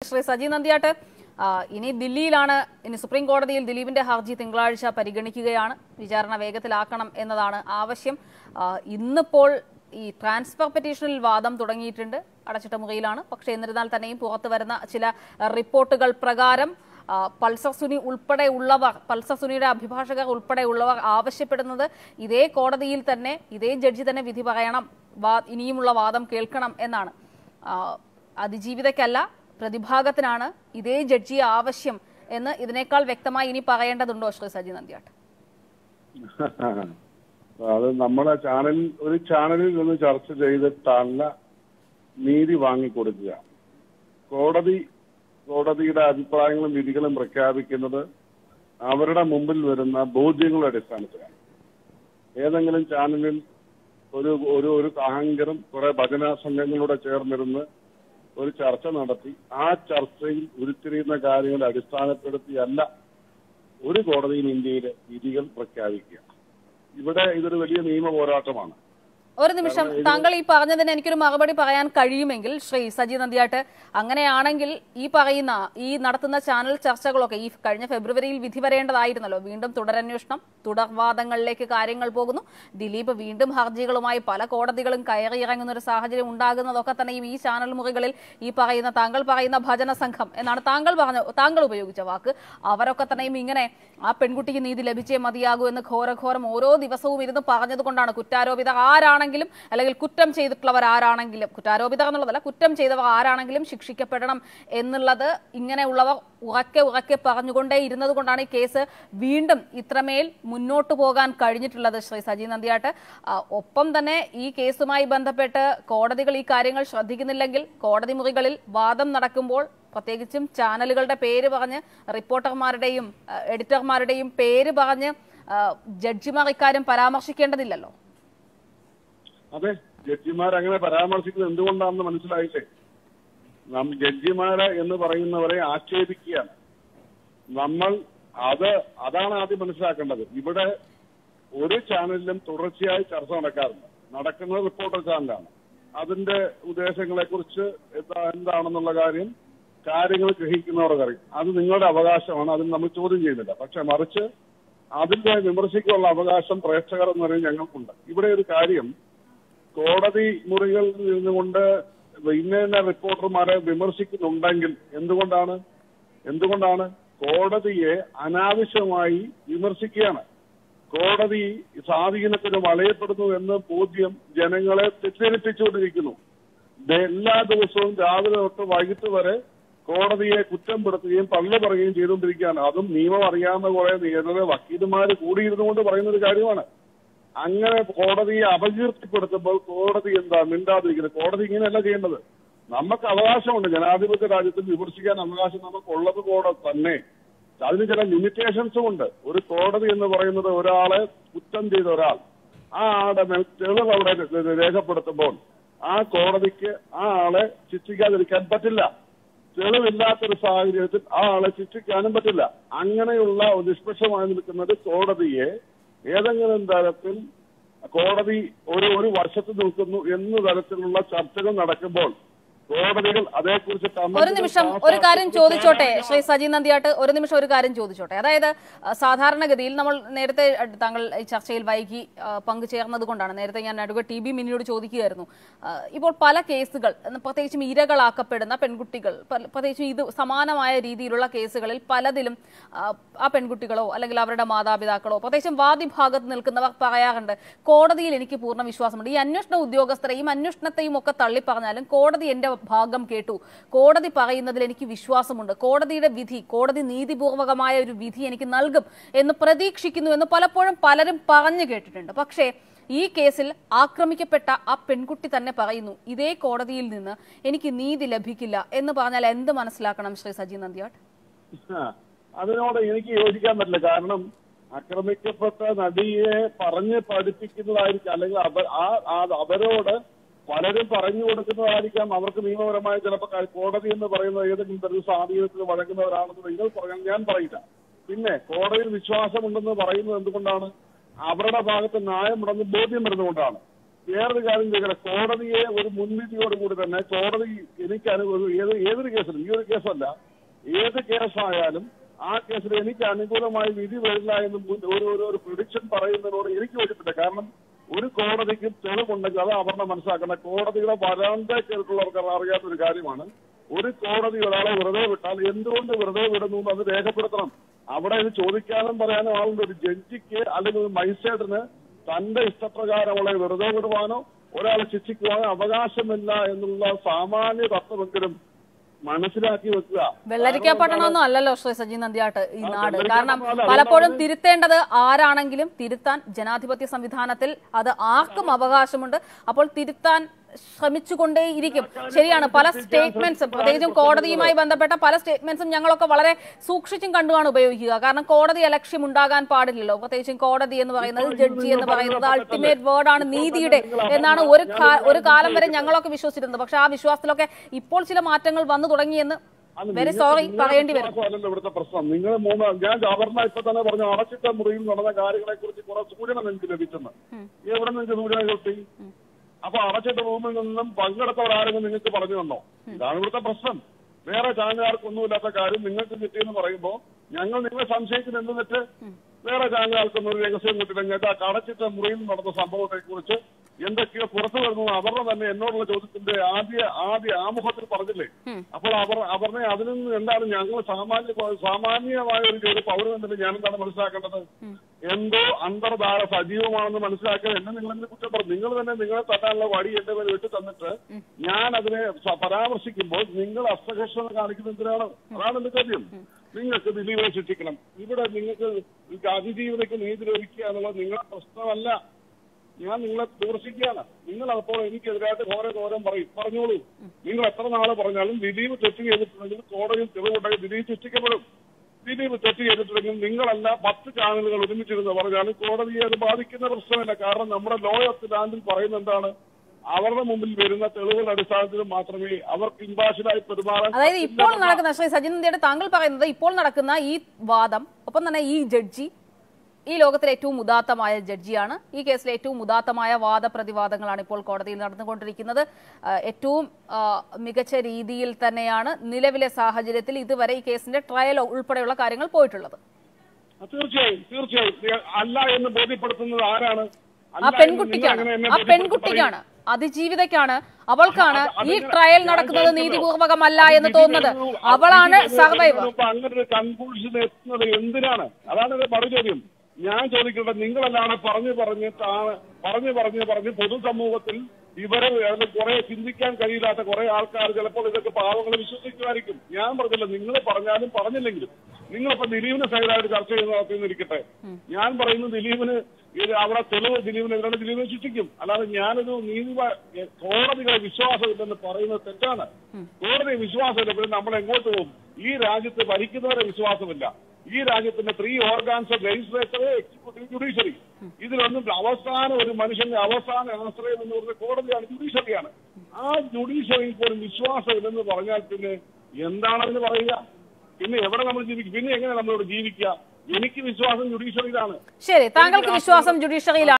ശ്രീ സജി നന്ദിയാട്ട് ആ, ഇനി ദില്ലിയിലാണ് ഇനി സുപ്രീം കോടതിയിൽ ദിലീപിന്റെ ഹർജി തിങ്കളാഴ്ച പരിഗണിക്കുകയാണ് വിചാരണ വേഗത്തിലാക്കണം എന്നതാണ് ആവശ്യം ആ, ഇന്നിപ്പോൾ ഈ ട്രാൻസ്ഫർ പെറ്റീഷനിൽ വാദം തുടങ്ങിയിട്ടുണ്ട് അടച്ചിട്ട മുറിയിലാണ് പക്ഷേ എന്നിരുന്നാൽ തന്നെയും പുറത്തു വരുന്ന ചില റിപ്പോർട്ടുകൾ പ്രകാരം ആ, പൾസർ സുനി ഉൾപ്പെടെയുള്ളവർ പൾസർ സുനിയുടെ അഭിഭാഷകർ ഉൾപ്പെടെയുള്ളവർ ആവശ്യപ്പെടുന്നത് ഇതേ കോടതിയിൽ തന്നെ ഇതേ ജഡ്ജി തന്നെ വിധി പറയണം വാ- ഇനിയുമുള്ള വാദം കേൾക്കണം എന്നാണ് ആ, അതിജീവിതയ്ക്കല്ല പ്രതിഭാഗത്തിനാണ് ഇതേ ജഡ്ജി ആവശ്യം എന്ന് ഇതിനേക്കാൾ വ്യക്തമായി ഇനി പറയേണ്ടതുണ്ടോ ശ്രീ സജി നന്ദിയാട്ട് അത് നമ്മുടെ ചാനൽ ഒരു ചാനലിൽ നിന്ന് ചർച്ച ചെയ്തിട്ടല്ല നീതി വാങ്ങിക്കൊടുക്കുക കോടതി കോടതിയുടെ അഭിപ്രായങ്ങളും വിധികളും പ്രഖ്യാപിക്കുന്നത് അവരുടെ മുമ്പിൽ വരുന്ന ബോധ്യങ്ങളുടെ അടിസ്ഥാനത്തിലാണ് ഏതെങ്കിലും ചാനലിൽ ഒരു ഒരു ഒരു അഹങ്കരം കുറെ ഭജന സംഘങ്ങളോട് ചേർന്നിരുന്ന് ഒരു ചർച്ച നടത്തി ആ ചർച്ചയിൽ ഉരുത്തിരിയുന്ന കാര്യങ്ങളെ അടിസ്ഥാനപ്പെടുത്തിയല്ല ഒരു കോടതിയും ഇന്ത്യയിലെ വിധികൾ പ്രഖ്യാപിക്കുക ഇവിടെ ഇതൊരു വലിയ നിയമ പോരാട്ടമാണ് ഒരു നിമിഷം താങ്കൾ ഈ പറഞ്ഞതിന് എനിക്കൊരു മറുപടി പറയാൻ കഴിയുമെങ്കിൽ ശ്രീ സജി നന്ദിയാട്ട് അങ്ങനെയാണെങ്കിൽ ഈ പറയുന്ന ഈ നടത്തുന്ന ചാനൽ ചർച്ചകളൊക്കെ ഈ കഴിഞ്ഞ ഫെബ്രുവരിയിൽ വിധി വരേണ്ടതായിരുന്നല്ലോ വീണ്ടും തുടരന്വേഷണം തുടർവാദങ്ങളിലേക്ക് കാര്യങ്ങൾ പോകുന്നു ദിലീപ് വീണ്ടും ഹർജികളുമായി പല കോടതികളും കയറിയിറങ്ങുന്ന ഒരു സാഹചര്യം ഉണ്ടാകുന്നതൊക്കെ തന്നെയും ഈ ചാനൽ മുറികളിൽ ഈ പറയുന്ന താങ്കൾ പറയുന്ന ഭജന സംഘം എന്നാണ് താങ്കൾ പറഞ്ഞ താങ്കൾ ഉപയോഗിച്ച വാക്ക് അവരൊക്കെ തന്നെയും ഇങ്ങനെ ആ പെൺകുട്ടിക്ക് നീതി ലഭിച്ചേ മതിയാകൂ എന്ന് ഘോരഘോരം ഓരോ ദിവസവും ഇരുന്ന് പറഞ്ഞതുകൊണ്ടാണ് കുറ്റാരോപിതർ ആരാണെങ്കിലും അല്ലെങ്കിൽ കുറ്റം ചെയ്തിട്ടുള്ളവർ ആരാണെങ്കിലും കുറ്റാരോപിതർ എന്നുള്ളതല്ല കുറ്റം ചെയ്തവർ ആരാണെങ്കിലും ശിക്ഷിക്കപ്പെടണം എന്നുള്ളത് ഇങ്ങനെയുള്ളവർ ഉറക്കെ ഉറക്കെ പറഞ്ഞുകൊണ്ടേ ഇരുന്നത് കൊണ്ടാണ് ഈ കേസ് വീണ്ടും ഇത്രമേൽ മുന്നോട്ട് പോകാൻ കഴിഞ്ഞിട്ടുള്ളത് ശ്രീ സജി നന്ദിയാട്ട് ആ, ഒപ്പം തന്നെ ഈ കേസുമായി ബന്ധപ്പെട്ട് കോടതികൾ ഈ കാര്യങ്ങൾ ശ്രദ്ധിക്കുന്നില്ലെങ്കിൽ കോടതി മുറികളിൽ വാദം നടക്കുമ്പോൾ പ്രത്യേകിച്ചും ചാനലുകളുടെ പേര് പറഞ്ഞ് റിപ്പോർട്ടർമാരുടെയും ആ, എഡിറ്റർമാരുടെയും പേര് പറഞ്ഞ് ആ, ജഡ്ജിമാർ ഇക്കാര്യം പരാമർശിക്കേണ്ടതില്ലല്ലോ അതെ ജഡ്ജിമാർ അങ്ങനെ പരാമർശിക്കുന്നത് എന്തുകൊണ്ടാണെന്ന് മനസ്സിലായില്ലേ നാം ജഡ്ജിമാര് എന്ന് പറയുന്നവരെ ആക്ഷേപിക്കുകയാണ് നമ്മൾ അത് അതാണ് ആദ്യം മനസ്സിലാക്കേണ്ടത് ഇവിടെ ഒരു ചാനലിലും തുടർച്ചയായി ചർച്ച നടക്കാറില്ല നടക്കുന്നത് റിപ്പോർട്ടർ ചാനലാണ് അതിന്റെ ഉദ്ദേശങ്ങളെ കുറിച്ച് എന്താ എന്താണെന്നുള്ള കാര്യം കാര്യങ്ങൾ ഗ്രഹിക്കുന്നവർക്ക് അറിയും അത് നിങ്ങളുടെ അവകാശമാണ് അതിന് നമ്മൾ ചോദ്യം ചെയ്യുന്നില്ല പക്ഷെ മറിച്ച് അതിന്റെ വിമർശിക്കാനുള്ള അവകാശം പ്രേക്ഷകർ എന്ന് പറയുന്നത് ഞങ്ങൾക്കുണ്ട് ഇവിടെ ഒരു കാര്യം കോടതി മുറികളിൽ നിന്നുകൊണ്ട് ഇന്ന ഇന്ന റിപ്പോർട്ടർമാരെ വിമർശിക്കുന്നുണ്ടെങ്കിൽ എന്തുകൊണ്ടാണ് എന്തുകൊണ്ടാണ് കോടതിയെ അനാവശ്യമായി വിമർശിക്കുകയാണ് കോടതി സ്വാധീനത്തിന് വളയപ്പെടുന്നു എന്ന ബോധ്യം ജനങ്ങളെ തെറ്റിദ്ധരിപ്പിച്ചുകൊണ്ടിരിക്കുന്നു ദേ- എല്ലാ ദിവസവും രാവിലെ തൊട്ട് വൈകിട്ട് വരെ കോടതിയെ കുറ്റപ്പെടുത്തുകയും തള്ളു പറയുകയും ചെയ്തുകൊണ്ടിരിക്കുകയാണ് അതും നിയമം അറിയാവുന്ന കുറെ നിയമ വക്കീലുമാർ കൂടിയിരുന്നുകൊണ്ട് പറയുന്ന ഒരു കാര്യമാണ് അങ്ങനെ കോടതിയെ അപകീർത്തിപ്പെടുത്തുമ്പോൾ കോടതി എന്താ മിണ്ടാതിരിക്കുന്നത് കോടതി ഇങ്ങനെയല്ല ചെയ്യേണ്ടത് നമുക്ക് അവകാശമുണ്ട് ജനാധിപത്യ രാജ്യത്തിൽ വിമർശിക്കാൻ അവകാശം നമുക്കുള്ളത് കൂടെ തന്നെ അതിന് ചില ലിമിറ്റേഷൻസും ഉണ്ട് ഒരു കോടതി എന്ന് പറയുന്നത് ഒരാളെ കുറ്റം ചെയ്ത ഒരാൾ ആ ആളുടെ മേൽ തെളിവ് അവിടെ രേഖപ്പെടുത്തുമ്പോൾ ആ കോടതിക്ക് ആ ആളെ ശിക്ഷിക്കാതിരിക്കാൻ പറ്റില്ല തെളിവില്ലാത്തൊരു സാഹചര്യത്തിൽ ആ ആളെ ശിക്ഷിക്കാനും പറ്റില്ല അങ്ങനെയുള്ള ഒരു നിഷ്പക്ഷമായി നിൽക്കുന്നത് കോടതിയെ ഏതെങ്കിലും തരത്തിൽ കോടതി ഒരു ഒരു വശത്ത് നിൽക്കുന്നു എന്ന തരത്തിലുള്ള ചർച്ചകൾ നടക്കുമ്പോൾ കോടതികൾ അതേക്കുറിച്ച് ഒരു കമ്മിറ്റികൾ നിമിഷം ഒരു കാര്യം ചോദിച്ചോട്ടെ പാസ്സാക്കി ശ്രീ സജി നന്ദിയാട്ട് ഒരു നിമിഷം ഒരു കാര്യം ചോദിച്ചോട്ടെ അതായത് ആ, സാധാരണഗതിയിൽ നമ്മൾ നേരത്തെ അ, താങ്കൾ ഈ ചർച്ചയിൽ വൈകി ആ, പങ്കുചേർന്നത് കൊണ്ടാണ് നേരത്തെ ഞാൻ അഡ്വക്കേറ്റ് ടി ബി മിനിയോട് ചോദിക്കുകയായിരുന്നു ആ, ഇപ്പോൾ പല കേസുകൾ എന്ന് പ്രത്യേകിച്ചും ഇരകളാക്കപ്പെടുന്ന പെൺകുട്ടികൾ പല- പ്രത്യേകിച്ചും ഇത് സമാനമായ രീതിയിലുള്ള കേസുകളിൽ പലതിലും ആ, ആ പെൺകുട്ടികളോ അല്ലെങ്കിൽ അവരുടെ മാതാപിതാക്കളോ പ്രത്യേകിച്ചും വാദിഭാഗത്ത് നിൽക്കുന്നവർ പറയാറുണ്ട് കോടതിയിൽ എനിക്ക് പൂർണ്ണ വിശ്വാസമുണ്ട് ഈ അന്വേഷണ ഉദ്യോഗസ്ഥരെയും അന്വേഷണത്തെയും ഒക്കെ തള്ളി പറഞ്ഞാലും കോടതി എന്റെ ഭാഗം കേട്ടു കോടതി പറയുന്നതിൽ എനിക്ക് വിശ്വാസമുണ്ട് കോടതിയുടെ വിധി കോടതി നീതിപൂർവകമായ ഒരു വിധി എനിക്ക് നൽകും എന്ന് പ്രതീക്ഷിക്കുന്നു എന്ന് പലപ്പോഴും പലരും പറഞ്ഞു കേട്ടിട്ടുണ്ട് പക്ഷേ ഈ കേസിൽ ആക്രമിക്കപ്പെട്ട ആ പെൺകുട്ടി തന്നെ പറയുന്നു ഇതേ കോടതിയിൽ നിന്ന് എനിക്ക് നീതി ലഭിക്കില്ല എന്ന് പറഞ്ഞാൽ എന്ത് മനസ്സിലാക്കണം ശ്രീ സജി നന്ദിയാട്ട് ആ, അതിനോട് എനിക്ക് യോജിക്കാൻ പറ്റില്ല കാരണം ആക്രമിക്കപ്പെട്ട നടിയെ പറഞ്ഞ് പഠിപ്പിക്കുന്നതായിരിക്കും അല്ലെങ്കിൽ അവ- ആ ആ- അവരോട് പലരും പറഞ്ഞു കൊടുക്കുന്നതായിരിക്കാം അവർക്ക് നിയമപരമായ ചിലപ്പോൾ ക- കോടതി എന്ന് പറയുന്നത് ഏതെങ്കിലും തരത്തിൽ സ്വാധീനത്തിന് വഴങ്ങുന്നവരാണെന്ന് നിങ്ങൾ പറയാൻ ഞാൻ പറയില്ല പിന്നെ കോടതിയിൽ വിശ്വാസമുണ്ടെന്ന് പറയുന്നത് എന്തുകൊണ്ടാണ് അവരുടെ ഭാഗത്ത് ന്യായമുണ്ടെന്ന് ബോധ്യം വരുന്നതുകൊണ്ടാണ് വേറൊരു കാര്യം ചോദിക്കട്ടെ കോടതിയെ ഒരു മുൻവിധിയോടുകൂടി തന്നെ കോടതി എനിക്ക് അനുകൂലം ഏത് ഏതൊരു കേസിലും ഈ ഒരു കേസല്ല ഏത് കേസായാലും ആ കേസിൽ എനിക്ക് അനുകൂലമായി വിധി വരില്ല എന്ന് മുൻ- ഒരു ഒരു ഒരു പ്രിഡിക്ഷൻ പറയുന്നതിനോട് എനിക്ക് യോജിപ്പില്ല കാരണം ഒരു കോടതിക്ക് തെളിവുണ്ടെങ്കിൽ അത് അവരുടെ മനസ്സിലാക്കണം കോടതിയുടെ വരാന്തേക്കുള്ളവർക്ക് അറിയാത്ത ഒരു കാര്യമാണ് ഒരു കോടതി ഒരാളെ വെറുതെ വിട്ടാൽ എന്തുകൊണ്ട് വെറുതെ വിടുന്നു എന്ന് അത് രേഖപ്പെടുത്തണം അവിടെ ഇത് ചോദിക്കാനും പറയാനും ആളുണ്ട് ഒരു ജഡ്ജിക്ക് അല്ലെങ്കിൽ ഒരു മജിസ്ട്രേറ്റിന് തന്റെ ഇഷ്ടപ്രകാരമുള്ള വെറുതെ വിടുവാനോ ഒരാളെ ശിക്ഷിക്കുവാനോ അവകാശമില്ല എന്നുള്ള സാമാന്യ തത്വമെങ്കിലും മനസ്സിലാക്കി വെക്കുക വെള്ളരിക്കപ്പെട്ടണമെന്നും അല്ലല്ലോ ശ്രീ സജി നന്ദിയാട്ട് ഈ ആ, നാട് വെള്ളരിക്ക കാരണം പട്ടണം പലപ്പോഴും അതുകൊണ്ടാണ് തിരുത്തേണ്ടത് ആരാണെങ്കിലും തിരുത്താൻ ജനാധിപത്യ സംവിധാനത്തിൽ അത് ആർക്കും അവകാശമുണ്ട് അപ്പോൾ തിരുത്താൻ ശ്രമിച്ചുകൊണ്ടേയിരിക്കും ശരിയാണ് പല സ്റ്റേറ്റ്മെന്റ്സും പ്രത്യേകിച്ചും കോടതിയുമായി ബന്ധപ്പെട്ട പല സ്റ്റേറ്റ്മെന്റ്സും ഞങ്ങളൊക്കെ വളരെ സൂക്ഷിച്ചും കണ്ടുമാണ് ഉപയോഗിക്കുക കാരണം കോടതി അലക്ഷ്യം ഉണ്ടാകാൻ പാടില്ലല്ലോ പ്രത്യേകിച്ചും കോടതി എന്ന് പറയുന്നത് ജഡ്ജി എന്ന് പറയുന്നത് അൾട്ടിമേറ്റ് വേർഡാണ് നീതിയുടെ എന്നാണ് ഒരു കാ- ഒരു കാലം വരെ ഞങ്ങളൊക്കെ വിശ്വസിച്ചിരുന്നത് പക്ഷെ ആ വിശ്വാസത്തിലൊക്കെ ഇപ്പോൾ ചില മാറ്റങ്ങൾ വന്നു തുടങ്ങിയെന്ന് അല്ല, വെരി നിങ്ങൾ- സോറി നിങ്ങളുടെ പറയേണ്ടി വരും വിശ്വാസമല്ലല്ലോ ഇവിടുത്തെ പ്രശ്നം നിങ്ങൾ മൂന്ന് ഞാൻ ഗവർണർ ഇപ്പൊ തന്നെ പറഞ്ഞു അടച്ചിട്ട മുറിയിൽ നടന്ന കാര്യങ്ങളെ കുറിച്ച് കുറെ സൂചന നിങ്ങൾക്ക് ലഭിച്ചെന്ന് എവിടെ നിങ്ങൾക്ക് സൂചന കിട്ടി അപ്പൊ അടച്ചിട്ട റൂമിൽ നിന്നും പങ്കെടുത്തവരാരെങ്കിലും നിങ്ങൾക്ക് പറഞ്ഞു തന്നോ ഇതാണ് ഇവിടുത്തെ പ്രശ്നം വേറെ ചാനലുകാർക്കൊന്നുമില്ലാത്ത കാര്യം നിങ്ങൾക്ക് കിട്ടിയെന്ന് പറയുമ്പോ ഞങ്ങൾ നിങ്ങളെ സംശയിക്കുന്ന എന്ത് തെറ്റ് വേറെ ചാനലുകാർക്കൊന്നും ഒരു രഹസ്യം കിട്ടില്ല ഞങ്ങൾക്ക് ആ അടച്ചിട്ട മുറിയിൽ നടന്ന സംഭവത്തെ കുറിച്ച് എന്തൊക്കെയോ പുറത്തു വരുന്നു അവരുടെ തന്നെ എന്നോടുള്ള ചോദ്യത്തിന്റെ ആദ്യ ആദ്യ ആമുഖത്തിൽ പറഞ്ഞില്ലേ അപ്പോൾ അവർ അവരുടെ അതിൽ നിന്ന് എന്താണ് ഞങ്ങൾ സാമാന്യ സാമാന്യമായ ഒരു ഒരു പൗരൻ എന്നതിൽ ഞാൻ എന്താണ് മനസ്സിലാക്കേണ്ടത് എന്തോ അന്തർധാര സജീവമാണെന്ന് മനസ്സിലാക്കാൻ എന്നെ നിങ്ങൾ എന്തിനു കുറ്റപ്പെടും നിങ്ങൾ തന്നെ നിങ്ങളെ തട്ടാനുള്ള വടി എന്റെ മേലെ വിട്ടു തന്നിട്ട് ഞാൻ അതിനെ സ- പരാമർശിക്കുമ്പോൾ നിങ്ങൾ അസ്തകർഷണം കാണിക്കുന്നത് എന്തിനാണ് അതാണ് എന്റെ ചോദ്യം നിങ്ങൾക്ക് ദിലീപിനെ ശിക്ഷിക്കണം ഇവിടെ നിങ്ങൾക്ക് അതിജീവനയ്ക്ക് നീതി ലഭിക്കുക എന്നുള്ളത് നിങ്ങളുടെ പ്രശ്നമല്ല ഞാൻ നിങ്ങളെ വിമർശിക്കുകയാണ് നിങ്ങൾ അപ്പോൾ എനിക്കെതിരായിട്ട് ഘോര ഘോരം പറയും പറഞ്ഞോളൂ നിങ്ങൾ എത്ര നാള് പറഞ്ഞാലും ദിലീപ് തെറ്റ് ചെയ്തിട്ടുണ്ടെങ്കിൽ കോടതിയിൽ തെളിവുണ്ടെങ്കിൽ ദിലീപ് ശിക്ഷിക്കപ്പെടും ദിലീപ് തെറ്റ് ചെയ്തിട്ടുണ്ടെങ്കിൽ നിങ്ങളല്ല പത്ത് ചാനലുകൾ ഒരുമിച്ചിരുന്ന് പറഞ്ഞാലും കോടതിയെ അത് ബാധിക്കുന്ന പ്രശ്നമില്ല കാരണം നമ്മുടെ ലോ ഓഫ് ലാൻഡിൽ പറയുന്ന എന്താണ് അവരുടെ മുമ്പിൽ വരുന്ന തെളിവുകളുടെ അടിസ്ഥാനത്തിൽ മാത്രമേ അവർക്ക് ഇമ്പാഷനായി പെരുമാറാൻ അതായത് ഇപ്പോൾ നടക്കുന്ന ശ്രീ സജിൻ നന്ദിയുടെ താങ്കൾ പറയുന്നത് ഇപ്പോൾ നടക്കുന്ന ഈ വാദം ഒപ്പം തന്നെ ഈ ജഡ്ജി ഈ ലോകത്തിലെ ഏറ്റവും ഉദാത്തമായ ജഡ്ജിയാണ് ഈ കേസിലെ ഏറ്റവും ഉദാത്തമായ വാദപ്രതിവാദങ്ങളാണ് ഇപ്പോൾ കോടതിയിൽ നടന്നുകൊണ്ടിരിക്കുന്നത് ആ, ഏറ്റവും ആ, മികച്ച രീതിയിൽ തന്നെയാണ് നിലവിലെ സാഹചര്യത്തിൽ ഇതുവരെ ഈ കേസിന്റെ ട്രയൽ ഉൾപ്പെടെയുള്ള കാര്യങ്ങൾ പോയിട്ടുള്ളത് തീർച്ചയായും തീർച്ചയായും ഞാൻ അല്ല എന്ന് ബോധ്യപ്പെടുത്തുന്നത് ആരാണ് ആ അല്ല എന്ന് നിങ്ങൾ പെൺകുട്ടിക്കാണ് അങ്ങനെ എന്നെ ആ ബോധ്യപ്പെടുത്തി പെൺകുട്ടിക്കാണ് അതിജീവിതയ്ക്കാണ് അവൾക്കാണ് അത് ഈ ഞാൻ- ട്രയൽ ഞാൻ നടക്കുന്നത് ചോദിച്ചല്ലോ. നീതിപൂർവകമല്ല അത് എന്ന് വിധി തോന്നുന്നത് വരുന്നു, അത് അവളാണ് വിധി വരുന്നതിന് സർവൈവർ മുമ്പ് അങ്ങനെ ഒരു കൺക്ലൂഷൻ എത്തുന്നത് എന്തിനാണ് അതാണ് എന്റെ മറുചോദ്യം ഞാൻ ചോദിക്കട്ടെ നിങ്ങളല്ലാണ് പറഞ്ഞു പറഞ്ഞിട്ടാണ് പറഞ്ഞു പറഞ്ഞു പറഞ്ഞ് പൊതുസമൂഹത്തിൽ ഇവരെ അതിൽ കുറെ ചിന്തിക്കാൻ കഴിയില്ലാത്ത കുറെ ആൾക്കാർ ചിലപ്പോൾ ഇതൊക്കെ പാവങ്ങളെ വിശ്വസിക്കുമായിരിക്കും ഞാൻ പറഞ്ഞില്ല നിങ്ങൾ പറഞ്ഞാലും പറഞ്ഞില്ലെങ്കിലും നിങ്ങളിപ്പോ ദിലീപിനെ സൈഡായിട്ട് ചർച്ച ചെയ്യുന്ന നടത്തിന്നിരിക്കട്ടെ ഞാൻ പറയുന്നു ദിലീപിന് ഇത് അവിടെ തെളിവ് ദിലീപിനെതിരാണ് ദിലീപിനെ ശിക്ഷിക്കും അല്ലാതെ ഞാനൊരു നീതി കോടതികളെ വിശ്വാസമില്ലെന്ന് പറയുന്നത് തെറ്റാണ് കോടതി വിശ്വാസമില്ല പിന്നെ നമ്മൾ എങ്ങോട്ട് പോകും ഈ രാജ്യത്ത് ഭരിക്കുന്നവരെ വിശ്വാസമില്ല ഈ രാജ്യത്തിന്റെ three organs of legislature executive judiciary ഇതിലൊന്നും അവസാന ഒരു മനുഷ്യന്റെ അവസാന ആശ്രയം എന്ന് പറയുന്ന കോടതിയാണ് ജുഡീഷ്യറിയാണ് ആ ജുഡീഷ്യറിയിൽ പോലും വിശ്വാസമില്ലെന്ന് പറഞ്ഞാൽ പിന്നെ എന്താണ് അതിന് പറയുക പിന്നെ എവിടെ നമ്മൾ ജീവിക്കും പിന്നെ എങ്ങനെ നമ്മളിവിടെ ജീവിക്കുക എനിക്ക് വിശ്വാസം ജുഡീഷ്യറിയിലാണ് ശരി താങ്കൾക്ക് വിശ്വാസം ജുഡീഷ്യറിയിലാണ്